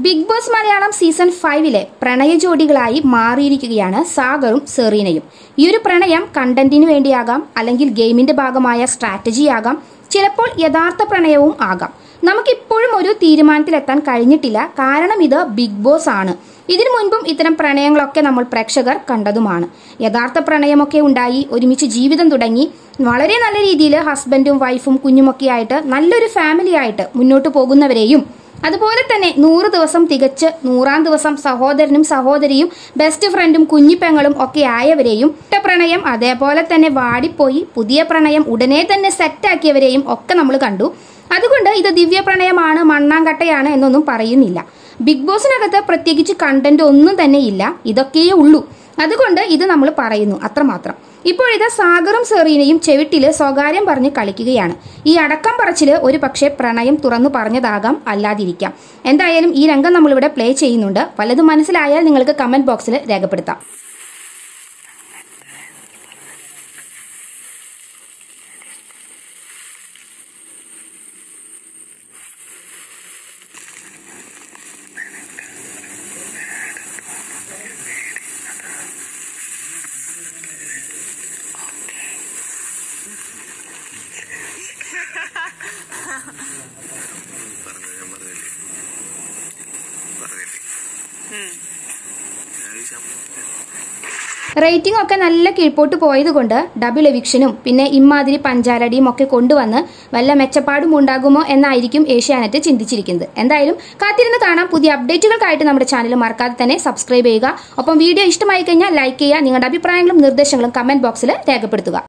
big Boss Malayalam season ഫൈവിലെ പ്രണയ ജോഡികളായി മാറിയിരിക്കുകയാണ് സാഗറും സെറീനയും ഈ ഒരു പ്രണയം കണ്ടന്റിന് വേണ്ടിയാകാം അല്ലെങ്കിൽ ഗെയിമിന്റെ ഭാഗമായ സ്ട്രാറ്റജി ആകാം ചിലപ്പോൾ യഥാർത്ഥ പ്രണയവും ആകാം നമുക്കിപ്പോഴും ഒരു തീരുമാനത്തിലെത്താൻ കഴിഞ്ഞിട്ടില്ല കാരണം ഇത് ബിഗ് ബോസ് ആണ് ഇതിനു മുൻപും ഇത്തരം പ്രണയങ്ങളൊക്കെ നമ്മൾ പ്രേക്ഷകർ കണ്ടതുമാണ് യഥാർത്ഥ പ്രണയമൊക്കെ ഉണ്ടായി ഒരുമിച്ച് ജീവിതം തുടങ്ങി വളരെ നല്ല രീതിയിൽ ഹസ്ബൻഡും വൈഫും കുഞ്ഞുമൊക്കെ ആയിട്ട് നല്ലൊരു ഫാമിലി ആയിട്ട് മുന്നോട്ട് പോകുന്നവരെയും അതുപോലെ തന്നെ നൂറ് ദിവസം തികച്ച് നൂറാം ദിവസം സഹോദരനും സഹോദരിയും ബെസ്റ്റ് ഫ്രണ്ടും കുഞ്ഞിപ്പെങ്ങളും ഒക്കെ ആയവരെയും ഒറ്റ പ്രണയം അതേപോലെ തന്നെ വാടിപ്പോയി പുതിയ പ്രണയം ഉടനെ തന്നെ സെറ്റാക്കിയവരെയും ഒക്കെ നമ്മൾ കണ്ടു അതുകൊണ്ട് ഇത് ദിവ്യ പ്രണയമാണ് മണ്ണാങ്കട്ടയാണ് എന്നൊന്നും പറയുന്നില്ല ബിഗ് ബോസിനകത്ത് പ്രത്യേകിച്ച് കണ്ടന്റ് ഒന്നും തന്നെ ഇല്ല ഇതൊക്കെയേ ഉള്ളൂ അതുകൊണ്ട് ഇത് നമ്മൾ പറയുന്നു അത്രമാത്രം ഇപ്പോഴിത് സാഗറും സെറീനയും ചെവിട്ടില് സ്വകാര്യം പറഞ്ഞ് കളിക്കുകയാണ് ഈ അടക്കം പറച്ചില് ഒരു പക്ഷേ പ്രണയം തുറന്നു പറഞ്ഞതാകാം അല്ലാതിരിക്കാം എന്തായാലും ഈ രംഗം നമ്മളിവിടെ പ്ലേ ചെയ്യുന്നുണ്ട് പലതും മനസ്സിലായാൽ നിങ്ങൾക്ക് കമന്റ് ബോക്സിൽ രേഖപ്പെടുത്താം പറഞ്ഞു ഞാൻ പറഞ്ഞില്ലേ പറഞ്ഞില്ലേ ഞാൻ ഈ ശമ്പളം റേറ്റിംഗ് ഒക്കെ നല്ല കീഴ്പോട്ട് പോയതുകൊണ്ട് ഡബിൾ എവിക്ഷനും പിന്നെ ഇമ്മാതിരി പഞ്ചാരടിയും ഒക്കെ കൊണ്ടുവന്ന് വല്ല മെച്ചപ്പാടും ഉണ്ടാകുമോ എന്നായിരിക്കും ഏഷ്യാനെറ്റ് ചിന്തിച്ചിരിക്കുന്നത് എന്തായാലും കാത്തിരുന്ന് കാണാം പുതിയ അപ്ഡേറ്റുകൾക്കായിട്ട് നമ്മുടെ ചാനൽ മറക്കാതെ തന്നെ സബ്സ്ക്രൈബ് ചെയ്യുക ഒപ്പം വീഡിയോ ഇഷ്ടമായി കഴിഞ്ഞാൽ ലൈക്ക് ചെയ്യുക നിങ്ങളുടെ അഭിപ്രായങ്ങളും നിർദ്ദേശങ്ങളും കമന്റ് ബോക്സിൽ രേഖപ്പെടുത്തുക